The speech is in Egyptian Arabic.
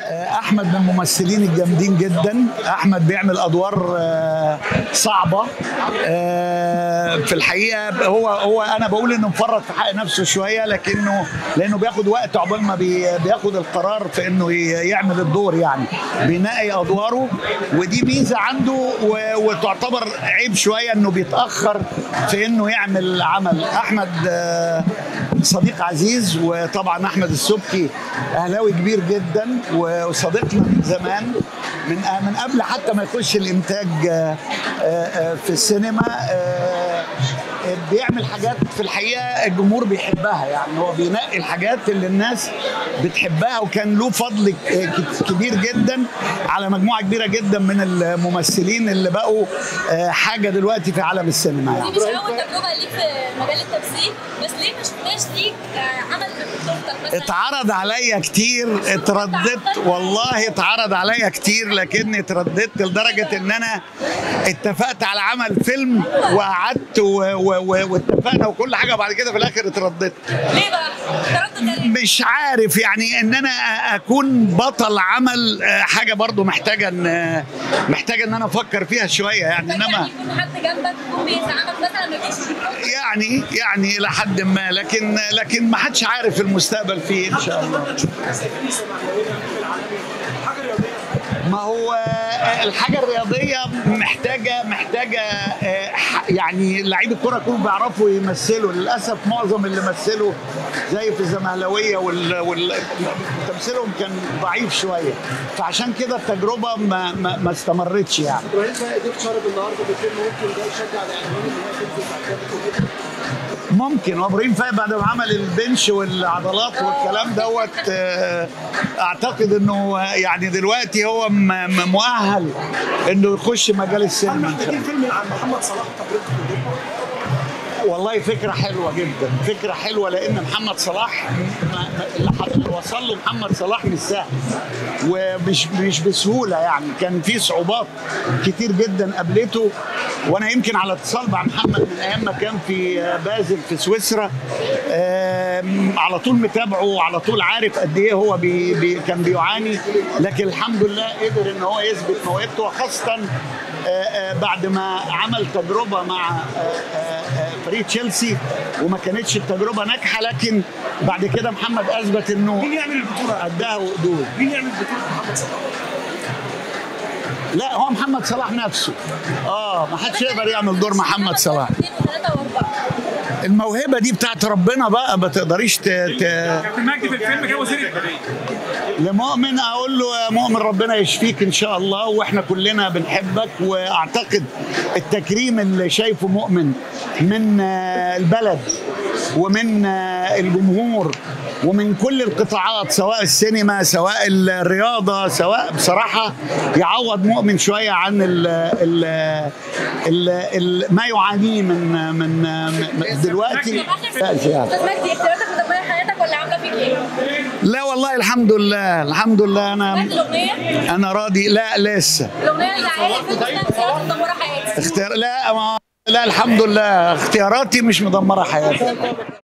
احمد من الممثلين الجامدين جدا احمد بيعمل ادوار آه، صعبه آه، في الحقيقه هو هو انا بقول انه مفرط في حق نفسه شويه لكنه لانه بياخد وقت عقبال ما بي- بياخد القرار في انه ي- يعمل الدور يعني بينقي ادواره ودي ميزه عنده و- وتعتبر عيب شويه انه بيتاخر في انه يعمل عمل احمد آه، صديق عزيز وطبعا احمد السبكي اهلاوي كبير جدا وصديقنا من زمان من من قبل حتى ما يخش الانتاج آه، آه، آه، في السينما آه، بيعمل حاجات في الحقيقه الجمهور بيحبها يعني هو بينقي الحاجات اللي الناس بتحبها وكان له فضل ك- كبير جدا على مجموعه كبيره جدا من الممثلين اللي بقوا آه، حاجه دلوقتي في عالم السينما يعني دي مش اول تجربه ليك في مجال التمثيل بس ليه ما شفناش ليك آه، عمل بطولتك مثلا اتعرض عليا كتير اترددت والله اتعرض عليا كتير لكني اترددت لدرجه ان انا اتفقت على عمل فيلم وقعدت و- و- و- واتفقنا وكل حاجه وبعد كده في الاخر اترددت ليه بقى؟ تردد ده ليه؟ مش عارف يعني ان انا اكون بطل عمل آه، حاجه برضو محتاجه ان محتاجه ان انا افكر فيها شويه يعني يعني انما يكون حد جنبك يكون بيدعمك مثلا ما فيش يعني يعني الى حد ما لكن لكن ما حدش عارف المستقبل فيه ان شاء الله ما هو آه، الحاجه الرياضيه محتاجه محتاجه آه، ح- يعني لعيبه الكره كلهم بيعرفوا يمثلوا للاسف معظم اللي مثلوا زي في الزمهلاويه وال... وال... تمثيلهم كان ضعيف شويه فعشان كده التجربه ما ما, ما استمرتش يعني ابراهيم فايق ضيف شرف النهارده في الفيلم ممكن ده يشجع الاعلاميين ان هي تنزل بعد كده وكده ممكن وابراهيم فايق بعد ما عمل البنش والعضلات والكلام دوت آه، اعتقد انه يعني دلوقتي هو م- م- مؤهل انه يخش مجال السينما إن شاء محتاجين الله. فيلم عن محمد صلاح تجربته في الدنيا والله فكره حلوه جدا فكره حلوه لان محمد صلاح م- م- اللي ح- اللي وصل له محمد صلاح مش سهل ومش مش بسهوله يعني كان في صعوبات كتير جدا قابلته وانا يمكن على اتصال مع محمد من ايام ما كان في بازل في سويسرا آم، على طول متابعه وعلى طول عارف قد ايه هو بي بي كان بيعاني لكن الحمد لله قدر ان هو يثبت موهبته وخاصه آه، آه، بعد ما عمل تجربه مع آه، آه، آه، فريق تشيلسي وما كانتش التجربه ناجحه لكن بعد كده محمد اثبت انه مين يعمل البطوله؟ قدها وقدود مين يعمل بطوله محمد صلاح؟ لا هو محمد صلاح نفسه اه ما حدش يقدر يعمل دور محمد صلاح اثنين وثلاثه واربعه الموهبه دي بتاعت ربنا بقى ما تقدريش ت... ت... كابتن مجدي في الفيلم جاب وزير لمؤمن اقول له يا مؤمن ربنا يشفيك ان شاء الله واحنا كلنا بنحبك واعتقد التكريم اللي شايفه مؤمن من آه، البلد ومن آه، الجمهور ومن كل القطاعات سواء السينما سواء الرياضه سواء بصراحه يعوض مؤمن شويه عن ال ال ال ال ما يعانيه من من من دلوقتي لا زيادة. استاذ مجدي اختياراتك مدمره حياتك ولا عامله فيك ايه؟ لا والله الحمد لله الحمد لله انا سمعت الاغنيه؟ انا راضي لا لسه الاغنيه اللي عليها الفيلم اسمها اختياراتك مدمره حياتي اختيار لا ما لا الحمد لله اختياراتي مش مدمره حياتي